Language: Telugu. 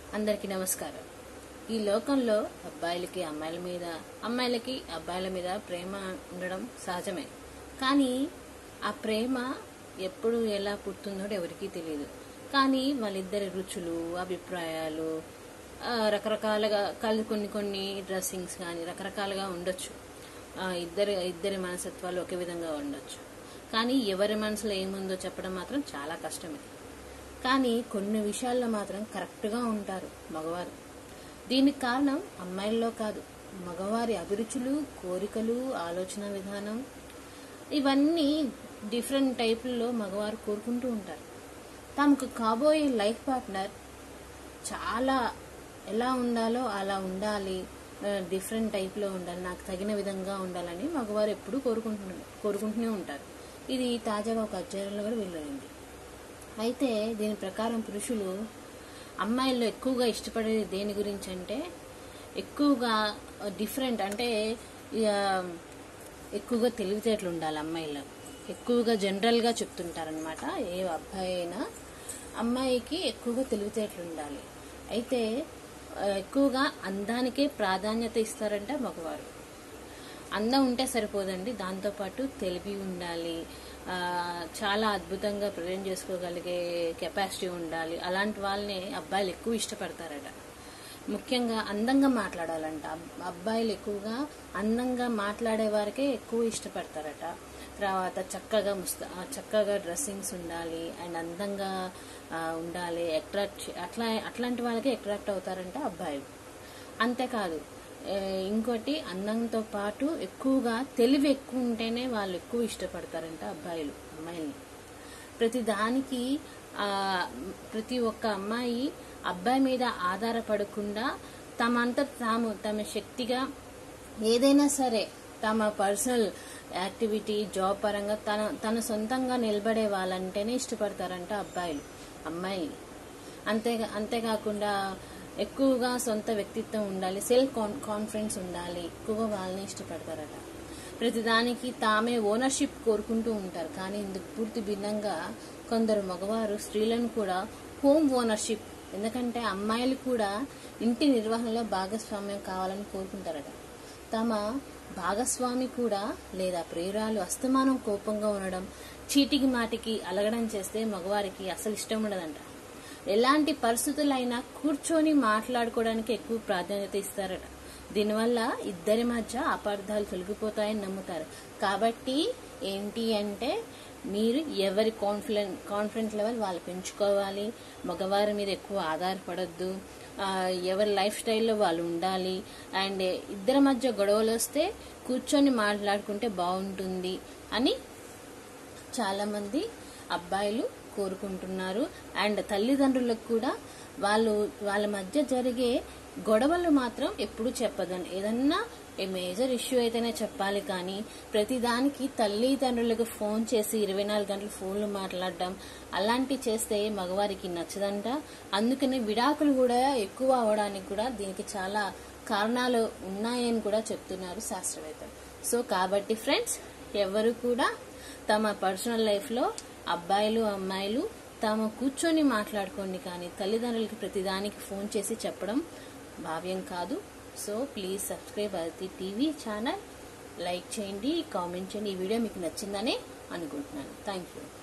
అందరికీ నమస్కారం ఈ లోకంలో అబ్బాయిలకి అమ్మాయిల మీద అమ్మాయిలకి అబ్బాయిల మీద ప్రేమ ఉండడం సహజమే కానీ ఆ ప్రేమ ఎప్పుడు ఎలా పుట్టిందో ఎవరికీ తెలియదు కానీ వాళ్ళిద్దరి రుచులు అభిప్రాయాలు ఆ, రకరకాలుగా కలి కొన్ని కొన్ని డ్రెస్సింగ్స్ కానీ రకరకాలుగా ఉండొచ్చు ఆ, ఇద్దరి ఇద్దరి మనస్తత్వాలు ఒకే విధంగా ఉండొచ్చు కానీ ఎవరి మనసులో ఏముందో చెప్పడం మాత్రం చాలా కష్టమే కానీ కొన్ని విషయాల్లో మాత్రం కరెక్ట్గా ఉంటారు మగవారు దీనికి కారణం అమ్మాయిల్లో కాదు మగవారి అభిరుచులు కోరికలు ఆలోచన విధానం ఇవన్నీ డిఫరెంట్ టైపుల్లో మగవారు కోరుకుంటూ ఉంటారు తమకు కాబోయే లైఫ్ పార్ట్నర్ చాలా ఎలా ఉండాలో అలా ఉండాలి డిఫరెంట్ టైప్లో ఉండాలి నాకు తగిన విధంగా ఉండాలని మగవారు ఎప్పుడూ కోరుకుంటున్నారు కోరుకుంటూనే ఉంటారు ఇది తాజాగా ఒక అధ్యయనంలో కూడా వెళ్ళింది అయితే దీని ప్రకారం పురుషులు అమ్మాయిల్లో ఎక్కువగా ఇష్టపడేది దేని గురించి అంటే ఎక్కువగా డిఫరెంట్ అంటే ఇక ఎక్కువగా తెలివితేటలు ఉండాలి అమ్మాయిలో ఎక్కువగా జనరల్గా చెప్తుంటారనమాట ఏ అబ్బాయి అయినా అమ్మాయికి ఎక్కువగా తెలివితేటలు ఉండాలి అయితే ఆ, ఎక్కువగా అందానికే ప్రాధాన్యత ఇస్తారంట మగవారు అందం ఉంటే సరిపోదండి దాంతోపాటు తెలివి ఉండాలి ఆ, చాలా అద్భుతంగా ప్రజెంట్ చేసుకోగలిగే కెపాసిటీ ఉండాలి అలాంటి వాళ్ళని అబ్బాయిలు ఎక్కువ ఇష్టపడతారట ముఖ్యంగా అందంగా మాట్లాడాలంట అబ్- అబ్బాయిలు ఎక్కువగా అందంగా మాట్లాడే వారికే ఎక్కువ ఇష్టపడతారట తర్వాత చక్కగా ముస్త ఆ, చక్కగా డ్రెస్సింగ్స్ ఉండాలి అండ్ అందంగా ఆ, ఉండాలి అట్రాక్ట్ అట్లా అట్లాంటి వాళ్ళకే అట్రాక్ట్ అవుతారంట అబ్బాయిలు అంతేకాదు ఏ, ఇంకోటి అందంతో పాటు ఎక్కువగా తెలివి ఎక్కువ ఉంటేనే వాళ్ళు ఎక్కువ ఇష్టపడతారంట అబ్బాయిలు అమ్మాయిల్ని ప్రతి దానికి ఆ, ప్రతి ఒక్క అమ్మాయి అబ్బాయి మీద ఆధారపడకుండా తమంతా తాము తమ శక్తిగా ఏదైనా సరే తమ పర్సనల్ యాక్టివిటీ జాబ్ పరంగా తన తన సొంతంగా నిలబడే వాళ్ళంటేనే ఇష్టపడతారంట అబ్బాయిలు అమ్మాయిని అంతే అంతేకాకుండా ఎక్కువగా సొంత వ్యక్తిత్వం ఉండాలి సెల్ఫ్ కాన్ఫిడెన్స్ ఉండాలి ఎక్కువగా వాళ్ళని ఇష్టపడతారట ప్రతిదానికి తామే ఓనర్షిప్ కోరుకుంటూ ఉంటారు కానీ ఇందుకు పూర్తి భిన్నంగా కొందరు మగవారు స్త్రీలను కూడా హోమ్ ఓనర్షిప్ ఎందుకంటే అమ్మాయిలు కూడా ఇంటి నిర్వహణలో భాగస్వామ్యం కావాలని కోరుకుంటారట తమ భాగస్వామి కూడా లేదా ప్రియురాలు అస్తమానం కోపంగా ఉండడం చీటికి మాటికి అలగడం చేస్తే మగవారికి అసలు ఇష్టం ఉండదంట ఎలాంటి పరిస్థితులైనా కూర్చొని మాట్లాడుకోవడానికి ఎక్కువ ప్రాధాన్యత ఇస్తారట దీనివల్ల ఇద్దరి మధ్య అపార్థాలు తొలగిపోతాయని నమ్ముతారు కాబట్టి ఏంటి అంటే మీరు ఎవరి కాన్ఫిడెంట్ కాన్ఫిడెంట్ లెవెల్ వాళ్ళు పెంచుకోవాలి మగవారి మీద ఎక్కువ ఆధారపడద్దు ఆ, ఎవరి లైఫ్ స్టైల్లో వాళ్ళు ఉండాలి అండ్ ఇద్దరి మధ్య గొడవలు వస్తే కూర్చొని మాట్లాడుకుంటే బాగుంటుంది అని చాలా మంది అబ్బాయిలు కోరుకుంటున్నారు అండ్ తల్లిదండ్రులకు కూడా వాళ్ళు వాళ్ళ మధ్య జరిగే గొడవలు మాత్రం ఎప్పుడు చెప్పదండి ఏదన్నా ఏ మేజర్ ఇష్యూ అయితేనే చెప్పాలి కానీ ప్రతిదానికి తల్లిదండ్రులకు ఫోన్ చేసి ఇరవై నాలుగు గంటలు ఫోన్లు మాట్లాడడం అలాంటివి చేస్తే మగవారికి నచ్చదంట అందుకని విడాకులు కూడా ఎక్కువ అవడానికి కూడా దీనికి చాలా కారణాలు ఉన్నాయని కూడా చెప్తున్నారు శాస్త్రవేత్తలు సో కాబట్టి ఫ్రెండ్స్ ఎవరు కూడా తమ పర్సనల్ లైఫ్లో అబ్బాయిలు అమ్మాయిలు తాము కూర్చొని మాట్లాడుకోండి కానీ తల్లిదండ్రులకి ప్రతిదానికి ఫోన్ చేసి చెప్పడం భావ్యం కాదు so please subscribe Aditi TV channel like చేయండి కామెంట్ చేయండి ఈ వీడియో మీకు నచ్చిందనే అనుకుంటున్నాను థ్యాంక్ యూ